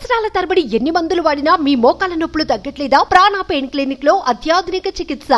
సంవత్సరాల తరబడి ఎన్ని మందులు వాడినా మీ మోకాల నొప్పులు తగ్గట్లేదా ప్రాణ పెయిన్ క్లినిక్ లో అత్యాధునిక చికిత్స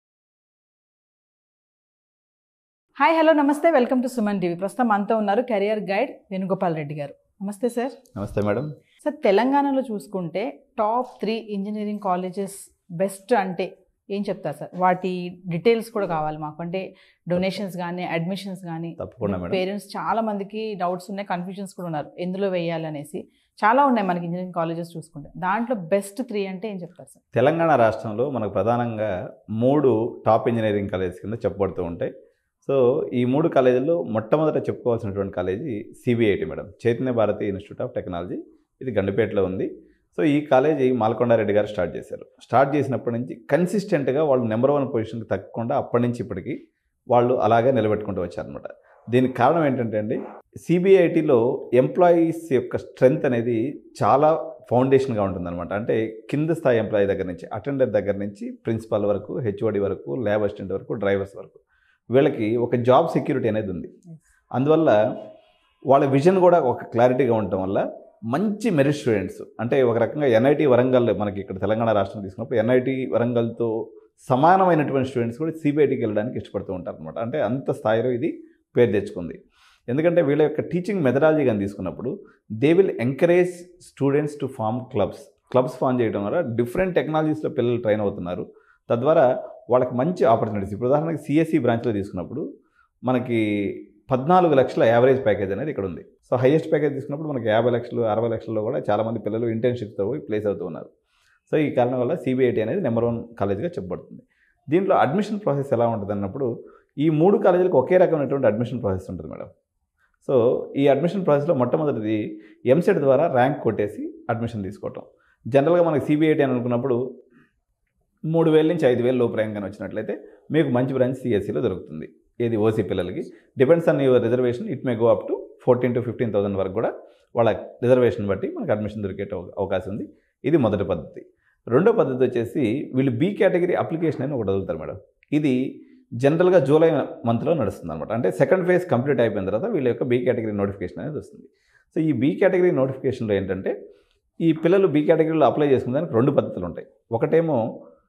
హాయ్ హలో నమస్తే వెల్కమ్ టు సుమన్ టీవీ ప్రస్తుతం మనతో ఉన్నారు కెరియర్ గైడ్ వేణుగోపాల్ రెడ్డి గారు నమస్తే సార్ నమస్తే మేడం సార్ తెలంగాణలో చూసుకుంటే top three engineering colleges best అంటే ఏం చెప్తారు సార్ వాటి డీటెయిల్స్ కూడా కావాలి మాకు అంటే డొనేషన్స్ కానీ అడ్మిషన్స్ కానీ తప్పకుండా మేడం పేరెంట్స్ చాలా మందికి డౌట్స్ ఉన్నాయి కన్ఫ్యూజన్స్ కూడా ఉన్నారు ఎందులో వేయాలి అనేసి చాలా ఉన్నాయి మనకి ఇంజనీరింగ్ కాలేజెస్ చూసుకుంటే దాంట్లో బెస్ట్ త్రీ అంటే ఏం చెప్తారు సార్ తెలంగాణ రాష్ట్రంలో మనకు ప్రధానంగా మూడు టాప్ ఇంజనీరింగ్ కాలేజెస్ కింద చెప్పబడుతూ ఉంటాయి సో ఈ మూడు కాలేజీల్లో మొట్టమొదట చెప్పుకోవాల్సినటువంటి college CBIT madam Chaitanya Bharathi institute of technology ఇది గండిపేటలో ఉంది సో ఈ కాలేజీ మాల్కొండారెడ్డి గారు స్టార్ట్ చేశారు స్టార్ట్ చేసినప్పటి నుంచి కన్సిస్టెంట్గా వాళ్ళు నెంబర్ వన్ పొజిషన్కి తగ్గకుండా అప్పటి నుంచి ఇప్పటికి వాళ్ళు అలాగే నిలబెట్టుకుంటూ వచ్చారనమాట దీనికి కారణం ఏంటంటే అండి సిబిఐటిలో ఎంప్లాయీస్ యొక్క స్ట్రెంగ్త్ అనేది చాలా ఫౌండేషన్గా ఉంటుందన్నమాట అంటే కింద స్థాయి ఎంప్లాయీ దగ్గర నుంచి అటెండర్ దగ్గర నుంచి ప్రిన్సిపాల్ వరకు హెచ్ఓడి వరకు ల్యాబ్ అసిస్టెంట్ వరకు డ్రైవర్స్ వరకు వీళ్ళకి ఒక జాబ్ సెక్యూరిటీ అనేది ఉంది అందువల్ల వాళ్ళ విజన్ కూడా ఒక క్లారిటీగా ఉండటం వల్ల మంచి మెరిట్ స్టూడెంట్స్ అంటే ఒక రకంగా ఎన్ఐటి వరంగల్ మనకి ఇక్కడ తెలంగాణ రాష్ట్రం తీసుకున్నప్పుడు ఎన్ఐటి వరంగల్తో సమానమైనటువంటి స్టూడెంట్స్ కూడా సిబిఐటికి వెళ్ళడానికి ఇష్టపడుతూ ఉంటారు అనమాట అంటే అంత స్థాయిలో ఇది పేరు తెచ్చుకుంది ఎందుకంటే వీళ్ళ యొక్క టీచింగ్ మెథడాలజీ కానీ తీసుకున్నప్పుడు they will encourage students to form clubs clubs form చేయడం ద్వారా డిఫరెంట్ టెక్నాలజీస్లో పిల్లలు ట్రైన్ అవుతున్నారు తద్వారా వాళ్ళకి మంచి ఆపర్చునిటీస్ ఇప్పుడు ఉదాహరణకి సిఎస్సి బ్రాంచ్లో తీసుకున్నప్పుడు మనకి పద్నాలుగు లక్షల యావరేజ్ ప్యాకేజ్ అనేది ఇక్కడ ఉంది సో హైయెస్ట్ ప్యాకేజ్ తీసుకున్నప్పుడు మనకి యాభై లక్షలు అరవై లక్షల్లో కూడా చాలామంది పిల్లలు ఇంటర్న్షిప్తో పోయి ప్లేస్ అవుతూ ఉన్నారు సో ఈ కారణం వల్ల సిబిఐటి అనేది నెంబర్ వన్ కాలేజ్గా చెప్పబడుతుంది దీంట్లో అడ్మిషన్ ప్రాసెస్ ఎలా ఉంటుంది అన్నప్పుడు ఈ మూడు కాలేజీలకు ఒకే రకమైనటువంటి అడ్మిషన్ ప్రాసెస్ ఉంటుంది మేడం సో ఈ అడ్మిషన్ ప్రాసెస్లో మొట్టమొదటిది ఎంసెట్ ద్వారా ర్యాంక్ కొట్టేసి అడ్మిషన్ తీసుకోవటం జనరల్గా మనకి సిబిఐటి అని అనుకున్నప్పుడు మూడు వేల నుంచి ఐదు వేల లోపు ర్యాంక్ అని వచ్చినట్లయితే మీకు మంచి బ్రాంచ్ సిఎస్సిలో దొరుకుతుంది ఏది ఓసీ పిల్లలకి depends on your reservation it may go up to fourteen to fifteen thousand వరకు కూడా వాళ్ళ రిజర్వేషన్ బట్టి మనకు అడ్మిషన్ దొరికే అవ- అవకాశం ఉంది ఇది మొదటి పద్ధతి రెండో పద్ధతి వచ్చేసి వీళ్ళు బీ కేటగిరీ అప్లికేషన్ అని ఒకటి వదులుతారు మేడం ఇది జనరల్గా జూలై మంత్లో నడుస్తుంది అనమాట అంటే సెకండ్ ఫేజ్ కంప్లీట్ అయిపోయిన తర్వాత వీళ్ళ యొక్క బీ కేటగిరీ నోటిఫికేషన్ అనేది వస్తుంది సో ఈ బీ కేటగిరీ నోటిఫికేషన్లో ఏంటంటే ఈ పిల్లలు బీ కేటగిరీలో అప్లై చేసుకునే దానికి రెండు పద్ధతులు ఉంటాయి ఒకటేమో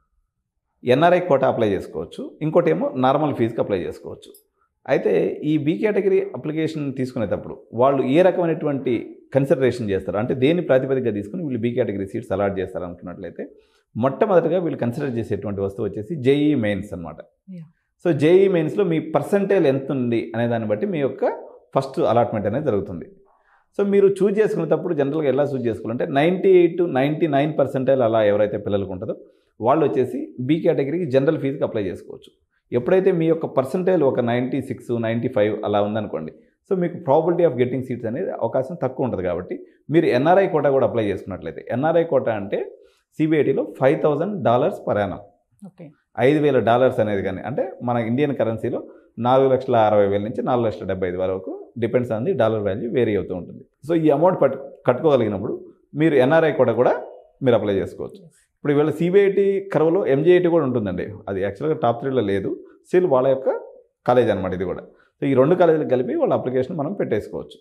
ఎన్ఆర్ఐ కోటా అప్లై చేసుకోవచ్చు ఇంకోటేమో నార్మల్ ఫీజుకి అప్లై చేసుకోవచ్చు అయితే ఈ బీ కేటగిరీ అప్లికేషన్ తీసుకునేటప్పుడు వాళ్ళు ఏ రకమైనటువంటి కన్సిడరేషన్ చేస్తారు అంటే దేని ప్రాతిపదికగా తీసుకుని వీళ్ళు బీ కేటగిరీ సీట్స్ అలాట్ చేస్తారు అనుకున్నట్లయితే మొట్టమొదటిగా వీళ్ళు కన్సిడర్ చేసేటువంటి వస్తువు వచ్చేసి జేఈ మెయిన్స్ అనమాట Yeah. సో జేఈ మెయిన్స్లో మీ పర్సంటేజ్ ఎంత ఉంది అనే దాన్ని బట్టి మీ యొక్క ఫస్ట్ అలాట్మెంట్ అనేది జరుగుతుంది సో మీరు చూజ్ చేసుకునేటప్పుడు జనరల్గా ఎలా చూజ్ చేసుకోవాలంటే ninety eight to ninety nine percentage అలా ఎవరైతే పిల్లలకు ఉంటుందో వాళ్ళు వచ్చేసి బీ కేటగిరీకి జనరల్ ఫీజుకి అప్లై చేసుకోవచ్చు ఎప్పుడైతే మీ యొక్క పర్సంటేజ్ ఒక నైంటీ సిక్స్ నైంటీ ఫైవ్ అలా ఉందనుకోండి సో మీకు ప్రాబిలిటీ ఆఫ్ గెట్టింగ్ సీట్స్ అనేది అవకాశం తక్కువ ఉంటుంది కాబట్టి మీరు ఎన్ఆర్ఐ కోటా కూడా అప్లై చేసుకున్నట్లయితే ఎన్ఆర్ఐ కోటా అంటే సిబిఐటిలో five thousand dollars per annum okay ఐదు వేల డాలర్స్ అనేది కానీ అంటే మన ఇండియన్ కరెన్సీలో నాలుగు లక్షల అరవై వేల నుంచి నాలుగు లక్షల డెబ్బై ఐదు వరకు depends on the dollar value vary అవుతూ ఉంటుంది సో ఈ అమౌంట్ పట్టు కట్టుకోగలిగినప్పుడు మీరు ఎన్ఆర్ఐ కూడా కూడా మీరు అప్లై చేసుకోవచ్చు ఇప్పుడు ఇవాళ సిబిఐటి కరువులో ఎంజేఐటి కూడా ఉంటుందండి అది యాక్చువల్గా టాప్ త్రీలో లేదు స్టిల్ వాళ్ళ యొక్క కాలేజ్ అనమాట ఇది కూడా సో ఈ రెండు కాలేజీలు కలిపి వాళ్ళ అప్లికేషన్ మనం పెట్టేసుకోవచ్చు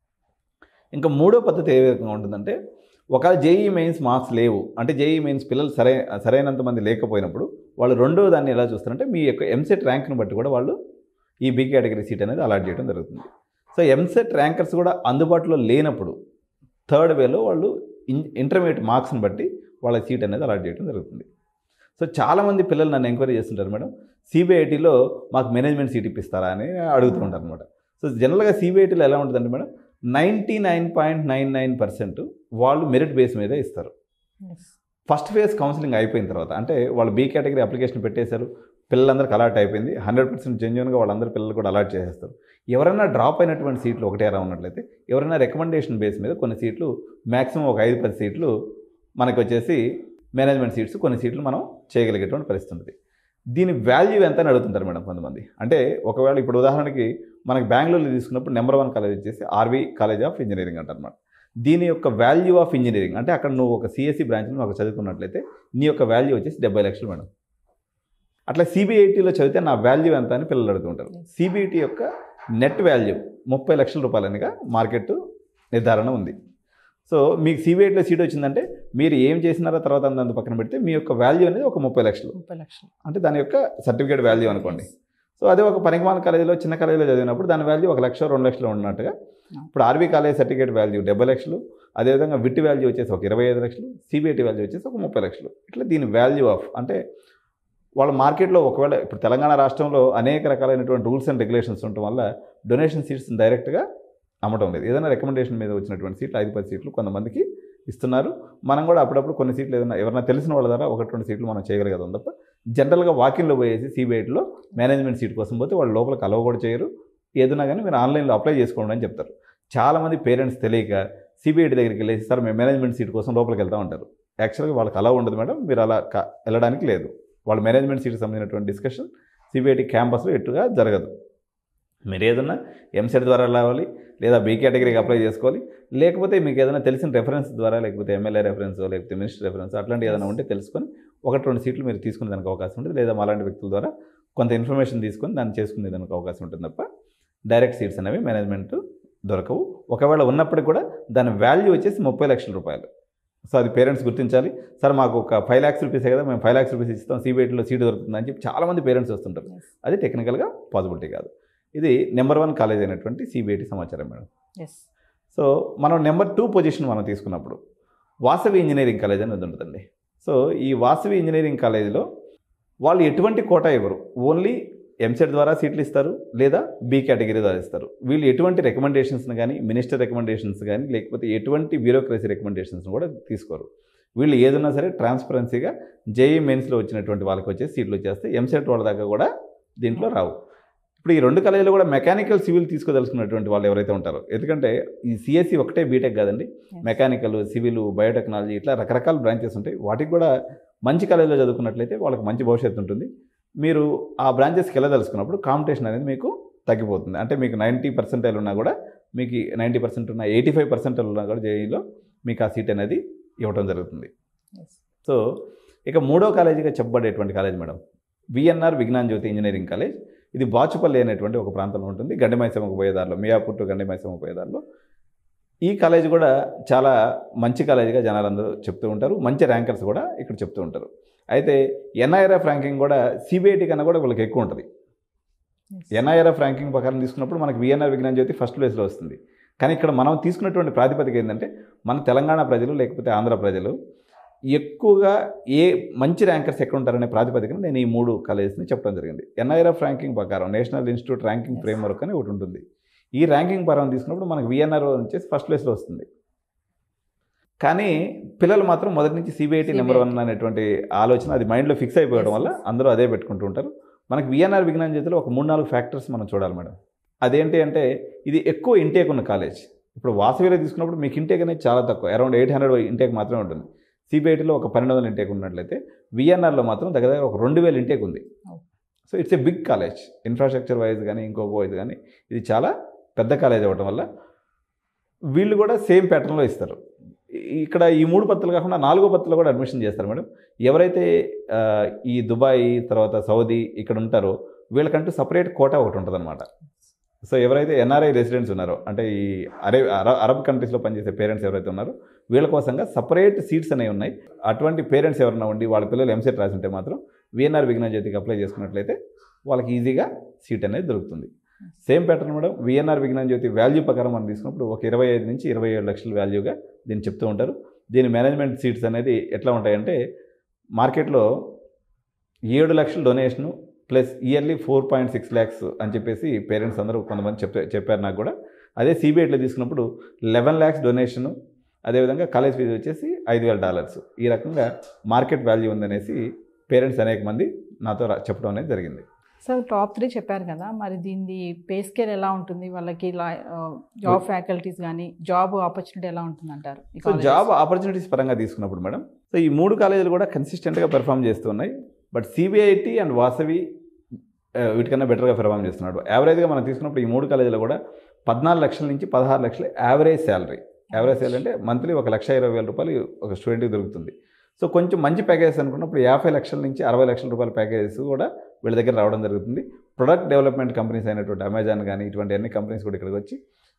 ఇంకా మూడో పద్ధతి ఏ విధంగా ఉంటుందంటే ఒకవేళ జేఈ మెయిన్స్ మార్క్స్ లేవు అంటే జేఈ మెయిన్స్ పిల్లలు సరై సరైనంత మంది లేకపోయినప్పుడు వాళ్ళు రెండో దాన్ని ఎలా చూస్తారంటే మీ యొక్క ఎంసెట్ ర్యాంక్ని బట్టి కూడా వాళ్ళు ఈ బీ కేటగిరీ సీట్ అనేది అలాట్ చేయడం జరుగుతుంది సో ఎంసెట్ ర్యాంకర్స్ కూడా అందుబాటులో లేనప్పుడు థర్డ్ వేలో వాళ్ళు ఇన్ ఇంటర్మీడియట్ మార్క్స్ని బట్టి వాళ్ళ సీట్ అనేది అలాట్ చేయడం జరుగుతుంది సో చాలామంది పిల్లలు నన్ను ఎంక్వైరీ చేస్తుంటారు మేడం సిబిఐటీలో మాకు మేనేజ్మెంట్ సీట్ ఇప్పిస్తారా అని అడుగుతూ ఉంటారు అనమాట సో జనరల్గా సిబిఐటీలో ఎలా ఉంటుందంటే madam ninety nine point nine nine percent వాళ్ళు మెరిట్ బేస్ మీద ఇస్తారు ఫస్ట్ ఫేజ్ కౌన్సిలింగ్ అయిపోయిన తర్వాత అంటే వాళ్ళు బీ కేటగిరీ అప్లికేషన్ పెట్టేశారు పిల్లలందరికీ అలాట్ అయిపోయింది హండ్రెడ్ పర్సెంట్ జెన్యున్గా వాళ్ళందరూ పిల్లలు కూడా అలాట్ చేసేస్తారు ఎవరైనా డ్రాప్ అయినటువంటి సీట్లు ఒకటే అలా ఉన్నట్లయితే ఎవరైనా రికమెండేషన్ బేస్ మీద కొన్ని సీట్లు మ్యాక్సిమం ఒక ఐదు పది సీట్లు మనకి వచ్చేసి మేనేజ్మెంట్ సీట్స్ కొన్ని సీట్లు మనం చేయగలిగేటువంటి పరిస్థితి ఉంటుంది దీని వాల్యూ ఎంత అని అడుగుతుంటారు మేడం కొంతమంది అంటే ఒకవేళ ఇప్పుడు ఉదాహరణకి మనకి బెంగళూరులో తీసుకున్నప్పుడు నెంబర్ వన్ కాలేజ్ వచ్చేసి ఆర్వీ కాలేజ్ ఆఫ్ ఇంజనీరింగ్ అంటారనమాట దీని యొక్క వాల్యూ ఆఫ్ ఇంజనీరింగ్ అంటే అక్కడ నువ్వు ఒక సిఎస్సి బ్రాంచ్లో ఒక చదువుకున్నట్లయితే నీ యొక్క వాల్యూ వచ్చేసి డెబ్బై లక్షలు మేడం అట్లా సిబిఐటీలో చదివితే నా వాల్యూ ఎంత అని పిల్లలు అడుగుతుంటారు సిబిఐటి యొక్క నెట్ వాల్యూ ముప్పై లక్షల రూపాయలనిగా మార్కెట్ నిర్ధారణ ఉంది సో మీకు సిబిఐటీలో సీట్ వచ్చిందంటే మీరు ఏం చేసినారో తర్వాత అంత పక్కన పెడితే మీ యొక్క వాల్యూ అనేది ఒక ముప్పై లక్షలు ముప్పై లక్షలు అంటే దాని యొక్క సర్టిఫికేట్ వాల్యూ అనుకోండి సో అదే ఒక పనికిమాల కాలేజీలో చిన్న కాలేజీలో చదివినప్పుడు దాని వాల్యూ ఒక లక్ష రెండు లక్షలు ఉన్నట్టుగా ఇప్పుడు ఆర్బీ కాలేజ్ సర్టిఫికేట్ వాల్యూ డెబ్బై లక్షలు అదేవిధంగా విట్ వాల్యూ వచ్చేసి ఒక ఇరవై ఐదు లక్షలు సిబిఐటి వాల్యూ వచ్చేసి ఒక ముప్పై లక్షలు ఇట్లా దీని వాల్యూ ఆఫ్ అంటే వాళ్ళ మార్కెట్లో ఒకవేళ ఇప్పుడు తెలంగాణ రాష్ట్రంలో అనేక రకాలైనటువంటి రూల్స్ అండ్ రెగ్యులేషన్స్ ఉండటం వల్ల డొనేషన్ సీట్స్ డైరెక్ట్గా అమ్మటం లేదు ఏదైనా రికమెండేషన్ మీద వచ్చినటువంటి సీట్లు ఐదు పది సీట్లు కొంతమందికి ఇస్తున్నారు మనం కూడా అప్పుడప్పుడు కొన్ని సీట్లు ఏదైనా ఎవరైనా తెలిసిన వాళ్ళ ద్వారా ఒకటి రెండు సీట్లు మనం చేయగలిగాం తప్ప జనరల్గా వాకిన్లో పోయేసి సిబిఐటీలో మేనేజ్మెంట్ సీట్ కోసం పోతే వాళ్ళు లోపలికి అలవ కూడా చేయరు ఏదైనా కానీ మీరు ఆన్లైన్లో అప్లై చేసుకోండి అని చెప్తారు చాలామంది పేరెంట్స్ తెలియక సిబిఐటి దగ్గరికి వెళ్ళేసి సార్ మేము మేనేజ్మెంట్ సీట్ కోసం లోపలికి వెళ్తా ఉంటారు యాక్చువల్గా వాళ్ళకి అలా ఉండదు మేడం మీరు అలా క- వెళ్ళడానికి లేదు వాళ్ళ మేనేజ్మెంట్ సీట్కి సంబంధించినటువంటి డిస్కషన్ సిబిఐటి క్యాంపస్లో ఎట్టుగా జరగదు మీరు ఏదన్నా ఎంసెట్ ద్వారా రావాలి లేదా బీ కేటగిరీకి అప్లై చేసుకోవాలి లేకపోతే మీకు ఏదైనా తెలిసిన రెఫరెన్స్ ద్వారా లేకపోతే ఎమ్మెల్యే రెఫరెన్స్ లేకపోతే మినిస్టర్ రెఫరెన్స్ అట్లాంటి ఏదైనా ఉంటే తెలుసుకొని ఒకటి రెండు సీట్లు మీరు తీసుకునే దానికి అవకాశం ఉంటుంది లేదా అలాంటి వ్యక్తుల ద్వారా కొంత ఇన్ఫర్మేషన్ తీసుకొని దాన్ని చేసుకునే దానికి అవకాశం ఉంటుంది తప్ప డైరెక్ట్ సీట్స్ అనేవి మేనేజ్మెంట్ దొరకవు ఒకవేళ ఉన్నప్పటికీ కూడా దాని వాల్యూ వచ్చేసి ముప్పై లక్షల రూపాయలు సో అది పేరెంట్స్ గుర్తించాలి సార్ మాకు ఒక ఫైవ్ ల్యాక్స్ రూపీసే కదా మేము ఫైవ్ ల్యాక్స్ రూపీస్ ఇస్తాం సిబిఐటీలో సీట్ దొరుకుతుంది అని చెప్పి చాలామంది పేరెంట్స్ వస్తుంటారు అది టెక్నికల్గా పాసిబిలిటీ కాదు ఇది నెంబర్ వన్ కాలేజ్ అయినటువంటి సిబిఐటి సమాచారం మేడం ఎస్ సో మనం నెంబర్ టూ పొజిషన్ మనం తీసుకున్నప్పుడు వాసవి ఇంజనీరింగ్ కాలేజ్ అనేది ఉంటుందండి సో ఈ వాసవి ఇంజనీరింగ్ కాలేజీలో వాళ్ళు ఎటువంటి కోటా ఇవ్వరు ఓన్లీ ఎంసెట్ ద్వారా సీట్లు ఇస్తారు లేదా బి కేటగిరీ ద్వారా ఇస్తారు వీళ్ళు ఎటువంటి రికమెండేషన్స్ని కానీ మినిస్టర్ రికమెండేషన్స్ కానీ లేకపోతే ఎటువంటి బ్యూరోక్రసీ రికమెండేషన్స్ కూడా తీసుకోరు వీళ్ళు ఏదన్నా సరే ట్రాన్స్పరెన్సీగా జేఈ మెయిన్స్లో వచ్చినటువంటి వాళ్ళకి వచ్చే సీట్లు వచ్చేస్తే ఎంసెట్ వాళ్ళ దాకా కూడా దీంట్లో రావు ఇప్పుడు ఈ రెండు కాలేజీలో కూడా మెకానికల్ సివిల్ తీసుకోదలుచుకున్నటువంటి వాళ్ళు ఎవరైతే ఉంటారో ఎందుకంటే ఈ సిఎస్సి ఒకటే బీటెక్ కాదండి మెకానికల్ సివిల్ బయోటెక్నాలజీ ఇట్లా రకరకాల బ్రాంచెస్ ఉంటాయి వాటికి కూడా మంచి కాలేజీలో చదువుకున్నట్లయితే వాళ్ళకి మంచి భవిష్యత్తు ఉంటుంది మీరు ఆ బ్రాంచెస్కి వెళ్ళదలుచుకున్నప్పుడు కాంపిటీషన్ అనేది మీకు తగ్గిపోతుంది అంటే మీకు నైంటీ పర్సెంటైల్ ఉన్నా కూడా మీకు నైంటీ పర్సెంట్ ఉన్న ఎయిటీ ఫైవ్ పర్సెంటైల్ ఉన్నా కూడా జేఈలో మీకు ఆ సీట్ అనేది ఇవ్వడం జరుగుతుంది ఎస్ సో ఇక మూడో కాలేజీగా చెప్పబడేటువంటి college madam VNR Vignana Jyothi engineering college ఇది బాచుపల్లి అనేటువంటి ఒక ప్రాంతంలో ఉంటుంది గండిమైసమ్మకు పోయేదారిలో మియాపూర్ టు గండిమైసమ్మకు పోయేదారిలో ఈ కాలేజ్ కూడా చాలా మంచి కాలేజీగా జనాలందరూ చెప్తూ ఉంటారు మంచి ర్యాంకర్స్ కూడా ఇక్కడ చెప్తూ ఉంటారు అయితే ఎన్ఐఆర్ఎఫ్ ర్యాంకింగ్ కూడా సిబిఐటి కన్నా కూడా వీళ్ళకి ఎక్కువ ఉంటుంది ఎన్ఐఆర్ఎఫ్ ర్యాంకింగ్ ప్రకారం తీసుకున్నప్పుడు మనకి విఎన్ఆర్ విజ్ఞాన్ జ్యోతి ఫస్ట్ ప్లేస్లో వస్తుంది కానీ ఇక్కడ మనం తీసుకున్నటువంటి ప్రాతిపదిక ఏంటంటే మన తెలంగాణ ప్రజలు లేకపోతే ఆంధ్ర ప్రజలు ఎక్కువగా ఏ మంచి ర్యాంకర్స్ ఎక్కడ ఉంటారనే ప్రాతిపదికన నేను ఈ మూడు కాలేజెస్ని చెప్పడం జరిగింది ఎన్ఐఆర్ఎఫ్ ర్యాంకింగ్ ప్రకారం national institute ranking Yes. Framework అని ఒకటి ఉంటుంది ఈ ర్యాంకింగ్ ప్రకారం తీసుకున్నప్పుడు మనకి విఎన్ఆర్ వచ్చేసి ఫస్ట్ ప్లేస్లో వస్తుంది కానీ పిల్లలు మాత్రం మొదటి నుంచి సిబిఐటి నెంబర్ వన్ అనేటువంటి ఆలోచన అది మైండ్లో ఫిక్స్ అయిపోవడం Yes, వల్ల yes. అందరూ అదే పెట్టుకుంటూ ఉంటారు మనకి విఎన్ఆర్ విజ్ఞాన జ్యోతిలో ఒక మూడు నాలుగు ఫ్యాక్టర్స్ మనం చూడాలి మేడం అదేంటి అంటే ఇది ఎక్కువ ఇంటేక్ ఉన్న కాలేజ్ ఇప్పుడు వాసవిలో తీసుకున్నప్పుడు మీకు ఇంటేక్ అనేది చాలా తక్కువ అరౌండ్ ఎయిట్ హండ్రెడ్ ఇంటేక్ మాత్రమే ఉంటుంది సిబిఐటిలో ఒక పన్నెండు వందల ఇంటేక్ ఉన్నట్లయితే విఎన్ఆర్లో మాత్రం దగ్గర దగ్గర ఒక రెండు వేల ఇంటేక్ ఉంది Oh. So it's a big college infrastructure wise కానీ ఇంకో వైజ్ కానీ ఇది చాలా పెద్ద కాలేజ్ అవ్వటం వల్ల వీళ్ళు కూడా సేమ్ ప్యాటర్న్లో ఇస్తారు ఈ- ఇక్కడ ఈ మూడు పత్రాలు కాకుండా నాలుగో పత్రాలు కూడా అడ్మిషన్ చేస్తారు మేడం ఎవరైతే ఆ, ఈ దుబాయ్ తర్వాత సౌదీ ఇక్కడ ఉంటారో వీళ్ళకంటూ సపరేట్ కోటా ఒకటి ఉంటుంది సో ఎవరైతే ఎన్ఆర్ఐ రెసిడెంట్స్ ఉన్నారో అంటే ఈ అరే అర- అరబ్ కంట్రీస్లో పనిచేసే పేరెంట్స్ ఎవరైతే ఉన్నారో వీళ్ళ కోసంగా సపరేట్ సీట్స్ అనేవి ఉన్నాయి అటువంటి పేరెంట్స్ ఎవరైనా ఉండి వాళ్ళ పిల్లలు ఎంసెట్ రాసి ఉంటే మాత్రం విఎన్ఆర్ విజ్ఞాన జ్యోతికి అప్లై చేసుకున్నట్లయితే వాళ్ళకి ఈజీగా సీట్ అనేది దొరుకుతుంది సేమ్ ప్యాటర్న్ మేడం విఎన్ఆర్ విజ్ఞాన జ్యోతి వాల్యూ ప్రకారం మనం తీసుకున్నప్పుడు ఒక ఇరవై ఐదు నుంచి ఇరవై ఏడు లక్షల వాల్యూగా దీన్ని చెప్తూ ఉంటారు దీని మేనేజ్మెంట్ సీట్స్ అనేది ఎట్లా ఉంటాయంటే మార్కెట్లో ఏడు లక్షల donation plus yearly four point six lakhs అని చెప్పేసి పేరెంట్స్ అందరూ కొంతమంది చెప్తే చెప్పారు నాకు కూడా అదే సిబిఐట్లో తీసుకున్నప్పుడు లెవెన్ ల్యాక్స్ డొనేషను అదేవిధంగా కాలేజ్ ఫీజు వచ్చేసి ఐదు వేల డాలర్స్ ఈ రకంగా మార్కెట్ వాల్యూ ఉందనేసి పేరెంట్స్ అనేక మంది నాతో రా- చెప్పడం అనేది జరిగింది సార్ టాప్ త్రీ చెప్పారు కదా మరి దీని పే స్కేల్ ఎలా ఉంటుంది వాళ్ళకి జాబ్ ఫ్యాకల్టీస్ కానీ జాబ్ ఆపర్చునిటీ ఎలా ఉంటుంది అంటారు ఈ సో colleges? జాబ్ ఆపర్చునిటీస్ పరంగా తీసుకున్నప్పుడు మేడం సో ఈ మూడు కాలేజీలు కూడా కన్సిస్టెంట్గా పెర్ఫామ్ చేస్తున్నాయి బట్ సిబిఐటి అండ్ వాసవి ఆ, వీటికన్నా బెటర్గా పెర్ఫామ్ చేస్తున్నాడు యావరేజ్గా మనం తీసుకున్నప్పుడు ఈ మూడు కాలేజీలు కూడా పద్నాలుగు లక్షల నుంచి పదహారు లక్షల యావరేజ్ శాలరీ యావరేజ్ శాలరీ అంటే మంత్లీ ఒక లక్ష ఇరవై వేల రూపాయలు ఒక స్టూడెంట్కి దొరుకుతుంది సో కొంచెం మంచి ప్యాకేజెస్ అనుకున్నప్పుడు యాభై లక్షల నుంచి అరవై లక్షల రూపాయల ప్యాకేజెస్ కూడా వీళ్ళ దగ్గర రావడం జరుగుతుంది ప్రొడక్ట్ డెవలప్మెంట్ కంపెనీస్ అయినటువంటి అమెజాన్ కానీ ఇటువంటి అన్ని కంపెనీస్ కూడా ఇక్కడికి వచ్చి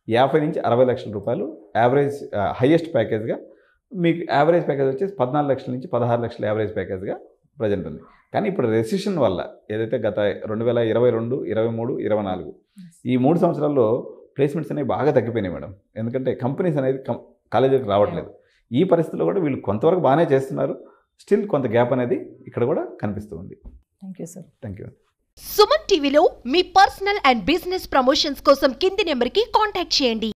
యాభై నుంచి అరవై లక్షల రూపాయలు యావరేజ్ హైయెస్ట్ ప్యాకేజ్గా మీకు యావరేజ్ ప్యాకేజ్ వచ్చేసి పద్నాలుగు లక్షల నుంచి పదహారు లక్షల యావరేజ్ ప్యాకేజ్గా ప్రజెంట్ ఉంది కానీ ఇప్పుడు రెసిషన్ వల్ల ఏదైతే గత రెండు వేల ఇరవై రెండు ఇరవై మూడు ఇరవై నాలుగు ఈ మూడు సంవత్సరాల్లో ప్లేస్మెంట్స్ అనేవి బాగా తగ్గిపోయినాయి మేడం ఎందుకంటే కంపెనీస్ అనేది కం కాలేజీకి రావట్లేదు ఈ పరిస్థితుల్లో కూడా వీళ్ళు కొంతవరకు బాగానే చేస్తున్నారు స్టిల్ కొంత గ్యాప్ అనేది ఇక్కడ కూడా కనిపిస్తూ ఉంది thank you sir thank you Suman టీవీలో మీ పర్సనల్ అండ్ బిజినెస్ ప్రమోషన్స్ కోసం కింది నెంబర్కి కాంటాక్ట్ చేయండి